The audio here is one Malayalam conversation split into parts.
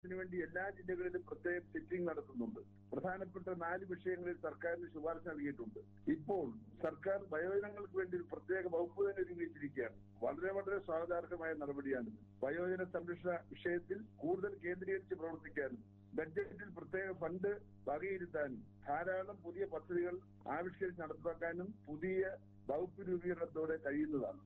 വിഭാഗത്തിന് വേണ്ടി എല്ലാ ജില്ലകളിലും പ്രത്യേക സിറ്റിംഗ് നടത്തുന്നുണ്ട് പ്രധാനപ്പെട്ട നാല് വിഷയങ്ങളിൽ സർക്കാരിന് ശുപാർശ നൽകിയിട്ടുണ്ട് ഇപ്പോൾ സർക്കാർ വയോജനങ്ങൾക്ക് വേണ്ടി ഒരു പ്രത്യേക വകുപ്പ് തന്നെ രൂപീകരിച്ചിരിക്കുകയാണ് വളരെ വളരെ സ്വാഗതാർഹമായ നടപടിയാണിത് വയോജന സംരക്ഷണ വിഷയത്തിൽ കൂടുതൽ കേന്ദ്രീകരിച്ച് പ്രവർത്തിക്കാനും ബഡ്ജറ്റിൽ പ്രത്യേക ഫണ്ട് വകയിരുത്താനും ധാരാളം പുതിയ പദ്ധതികൾ ആവിഷ്കരിച്ച് നടപ്പാക്കാനും പുതിയ വകുപ്പ് രൂപീകരണത്തോടെ കഴിയുന്നതാണ്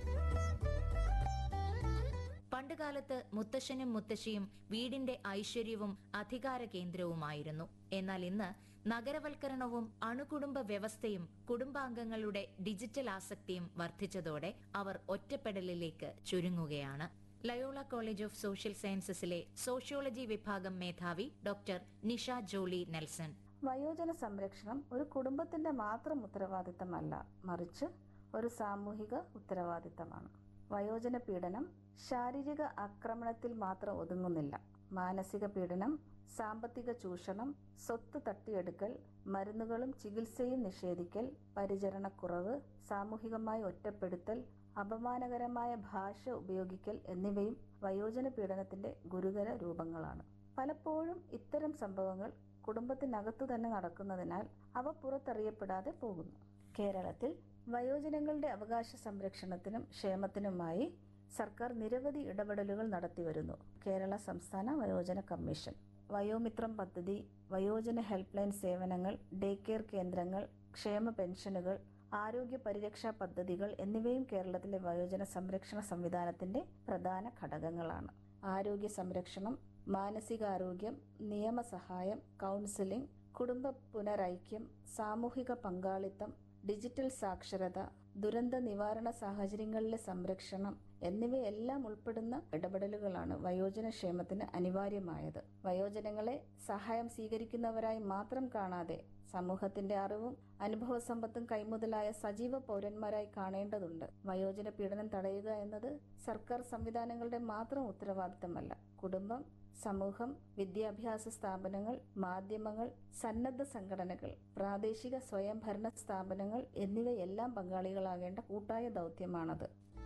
പണ്ടുകാലത്ത് മുത്തശ്ശനും മുത്തശ്ശിയും വീടിന്റെ ഐശ്വര്യവും അധികാര കേന്ദ്രവുമായിരുന്നു എന്നാൽ ഇന്ന് നഗരവൽക്കരണവും അണുകുടുംബ വ്യവസ്ഥയും കുടുംബാംഗങ്ങളുടെ ഡിജിറ്റൽ ആസക്തിയും വർദ്ധിച്ചതോടെ അവർ ഒറ്റപ്പെടലിലേക്ക് ചുരുങ്ങുകയാണ് ലയോള കോളേജ് ഓഫ് സോഷ്യൽ സയൻസസിലെ സോഷ്യോളജി വിഭാഗം മേധാവി ഡോക്ടർ നിഷ ജോളി നെൽസൺ വയോജന സംരക്ഷണം ഒരു കുടുംബത്തിന്റെ മാത്രം ഉത്തരവാദിത്തമല്ല മറിച്ച് ഒരു സാമൂഹിക ഉത്തരവാദിത്തമാണ് വയോജന പീഡനം ശാരീരിക ആക്രമണത്തിൽ മാത്രം ഒതുങ്ങുന്നില്ല മാനസിക പീഡനം സാമ്പത്തിക ചൂഷണം സ്വത്ത് തട്ടിയെടുക്കൽ മരുന്നുകളും ചികിത്സയും നിഷേധിക്കൽ പരിചരണക്കുറവ് സാമൂഹികമായി ഒറ്റപ്പെടുത്തൽ അപമാനകരമായ ഭാഷ ഉപയോഗിക്കൽ എന്നിവയും വയോജന പീഡനത്തിന്റെ ഗുരുതര രൂപങ്ങളാണ് പലപ്പോഴും ഇത്തരം സംഭവങ്ങൾ കുടുംബത്തിനകത്തു തന്നെ നടക്കുന്നതിനാൽ അവ പുറത്തറിയപ്പെടാതെ പോകുന്നു കേരളത്തിൽ വയോജനങ്ങളുടെ അവകാശ സംരക്ഷണത്തിനും ക്ഷേമത്തിനുമായി സർക്കാർ നിരവധി ഇടപെടലുകൾ നടത്തിവരുന്നു കേരള സംസ്ഥാന വയോജന കമ്മീഷൻ വയോമിത്രം പദ്ധതി വയോജന ഹെൽപ്പ് ലൈൻ സേവനങ്ങൾ ഡേ കെയർ കേന്ദ്രങ്ങൾ ക്ഷേമ പെൻഷനുകൾ ആരോഗ്യ പരിരക്ഷാ പദ്ധതികൾ എന്നിവയും കേരളത്തിലെ വയോജന സംരക്ഷണ സംവിധാനത്തിന്റെ പ്രധാന ഘടകങ്ങളാണ് ആരോഗ്യ സംരക്ഷണം മാനസികാരോഗ്യം നിയമസഹായം കൗൺസിലിംഗ് കുടുംബ പുനരൈക്യം സാമൂഹിക പങ്കാളിത്തം ഡിജിറ്റൽ സാക്ഷരത ദുരന്ത നിവാരണ സാഹചര്യങ്ങളിലെ സംരക്ഷണം എന്നിവയെല്ലാം ഉൾപ്പെടുന്ന ഇടപെടലുകളാണ് വയോജന ക്ഷേമത്തിന് അനിവാര്യമായത് വയോജനങ്ങളെ സഹായം സ്വീകരിക്കുന്നവരായി മാത്രം കാണാതെ സമൂഹത്തിന്റെ അറിവും അനുഭവ സമ്പത്തും കൈമുതലായ സജീവ പൗരന്മാരായി കാണേണ്ടതുണ്ട് വയോജന പീഡനം തടയുക എന്നത് സർക്കാർ സംവിധാനങ്ങളുടെ മാത്രം ഉത്തരവാദിത്തമല്ല കുടുംബം സമൂഹം വിദ്യാഭ്യാസ സ്ഥാപനങ്ങൾ മാധ്യമങ്ങൾ സന്നദ്ധ സംഘടനകൾ പ്രാദേശിക സ്വയംഭരണ സ്ഥാപനങ്ങൾ എന്നിവയെല്ലാം പങ്കാളികളാകേണ്ട കൂട്ടായ ദൗത്യമാണത്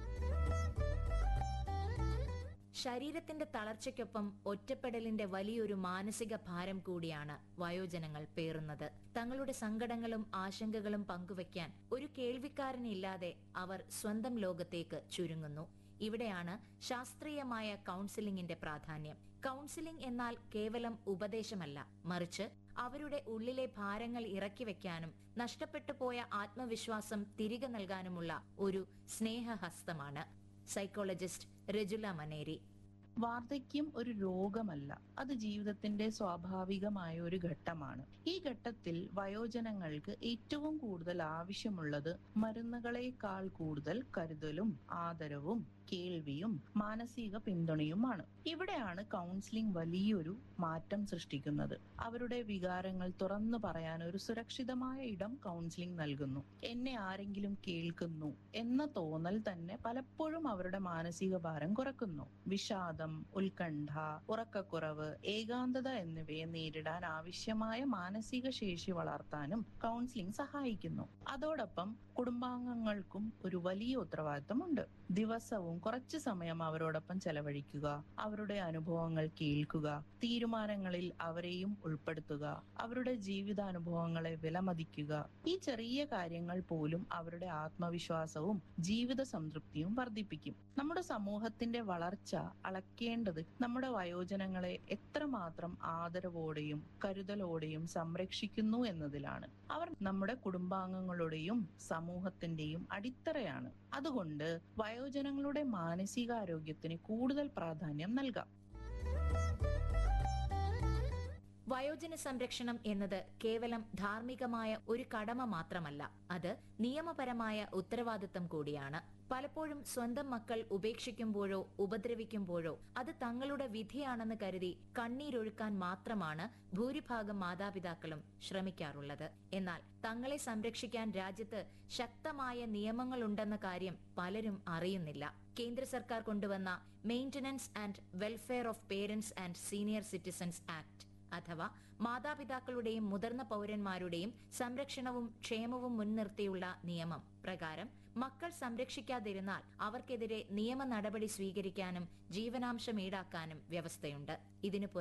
ശരീരത്തിന്റെ തളർച്ചയ്ക്കൊപ്പം ഒറ്റപ്പെടലിന്റെ വലിയൊരു മാനസിക ഭാരം കൂടിയാണ് വയോജനങ്ങൾ പേറുന്നത് തങ്ങളുടെ സങ്കടങ്ങളും ആശങ്കകളും പങ്കുവയ്ക്കാൻ ഒരു കേൾവിക്കാരനില്ലാതെ അവർ സ്വന്തം ലോകത്തേക്ക് ചുരുങ്ങുന്നു ഇവിടെയാണ് ശാസ്ത്രീയമായ കൗൺസിലിംഗിന്റെ പ്രാധാന്യം കൗൺസിലിംഗ് എന്നാൽ കേവലം ഉപദേശമല്ല മറിച്ച് അവരുടെ ഉള്ളിലെ ഭാരങ്ങൾ ഇറക്കി വെക്കാനും നഷ്ടപ്പെട്ടു പോയ ആത്മവിശ്വാസം തിരികെ നൽകാനുമുള്ള ഒരു സ്നേഹഹസ്തമാണ് സൈക്കോളജിസ്റ്റ് രജുല മനേരി വാർദ്ധക്യം ഒരു രോഗമല്ല അത് ജീവിതത്തിന്റെ സ്വാഭാവികമായ ഒരു ഘട്ടമാണ് ഈ ഘട്ടത്തിൽ വയോജനങ്ങൾക്ക് ഏറ്റവും കൂടുതൽ ആവശ്യമുള്ളത് മരുന്നുകളെക്കാൾ കൂടുതൽ കരുതലും ആദരവും കേൾവിയും മാനസിക പിന്തുണയുമാണ് ഇവിടെയാണ് കൗൺസിലിംഗ് വലിയൊരു മാറ്റം സൃഷ്ടിക്കുന്നത് അവരുടെ വികാരങ്ങൾ തുറന്നു പറയാൻ ഒരു സുരക്ഷിതമായ ഇടം കൗൺസിലിംഗ് നൽകുന്നു എന്നെ ആരെങ്കിലും കേൾക്കുന്നു എന്ന തോന്നൽ തന്നെ പലപ്പോഴും അവരുടെ മാനസിക ഭാരം കുറക്കുന്നു വിഷാദം ഉത്കണ്ഠ ഉറക്കക്കുറവ് ഏകാന്തത എന്നിവയെ നേരിടാൻ ആവശ്യമായ മാനസിക ശേഷി വളർത്താനും കൗൺസിലിംഗ് സഹായിക്കുന്നു അതോടൊപ്പം കുടുംബാംഗങ്ങൾക്കും ഒരു വലിയ ഉത്തരവാദിത്തമുണ്ട് ദിവസവും കുറച്ചു സമയം അവരോടൊപ്പം ചെലവഴിക്കുക അവരുടെ അനുഭവങ്ങൾ കേൾക്കുക തീരുമാനങ്ങളിൽ അവരെയും ഉൾപ്പെടുത്തുക അവരുടെ ജീവിതാനുഭവങ്ങളെ വിലമതിക്കുക ഈ ചെറിയ കാര്യങ്ങൾ പോലും അവരുടെ ആത്മവിശ്വാസവും ജീവിത സംതൃപ്തിയും വർദ്ധിപ്പിക്കും നമ്മുടെ സമൂഹത്തിന്റെ വളർച്ച അളക്കേണ്ടത് നമ്മുടെ വയോജനങ്ങളെ എത്രമാത്രം ആദരവോടെയും കരുതലോടെയും സംരക്ഷിക്കുന്നു എന്നതിലാണ് അവർ നമ്മുടെ കുടുംബാംഗങ്ങളുടെയും സമൂഹത്തിന്റെയും അടിത്തറയാണ് അതുകൊണ്ട് വയോജനങ്ങളുടെ മാനസികാരോഗ്യത്തിന് കൂടുതൽ പ്രാധാന്യം നൽകാം വയോജന സംരക്ഷണം എന്നത് കേവലം ധാർമ്മികമായ ഒരു കടമ മാത്രമല്ല അത് നിയമപരമായ ഉത്തരവാദിത്തം കൂടിയാണ് പലപ്പോഴും സ്വന്തം മക്കൾ ഉപേക്ഷിക്കുമ്പോഴോ ഉപദ്രവിക്കുമ്പോഴോ അത് തങ്ങളുടെ വിധിയാണെന്ന് കരുതി കണ്ണീരൊഴുക്കാൻ മാത്രമാണ് ഭൂരിഭാഗം മാതാപിതാക്കളും ശ്രമിക്കാറുള്ളത് എന്നാൽ തങ്ങളെ സംരക്ഷിക്കാൻ രാജ്യത്ത് ശക്തമായ നിയമങ്ങളുണ്ടെന്ന കാര്യം പലരും അറിയുന്നില്ല കേന്ദ്ര സർക്കാർ കൊണ്ടുവന്ന maintenance and welfare of parents and senior citizens act അഥവാ മാതാപിതാക്കളുടെയും മുതിർന്ന പൗരന്മാരുടെയും സംരക്ഷണവും ക്ഷേമവും മുൻനിർത്തിയുള്ള നിയമം പ്രകാരം മക്കൾ സംരക്ഷിക്കാതിരുന്നാൽ അവർക്കെതിരെ നിയമ നടപടി സ്വീകരിക്കാനും ജീവനാംശം ഈടാക്കാനും വ്യവസ്ഥയുണ്ട് ഇതിനു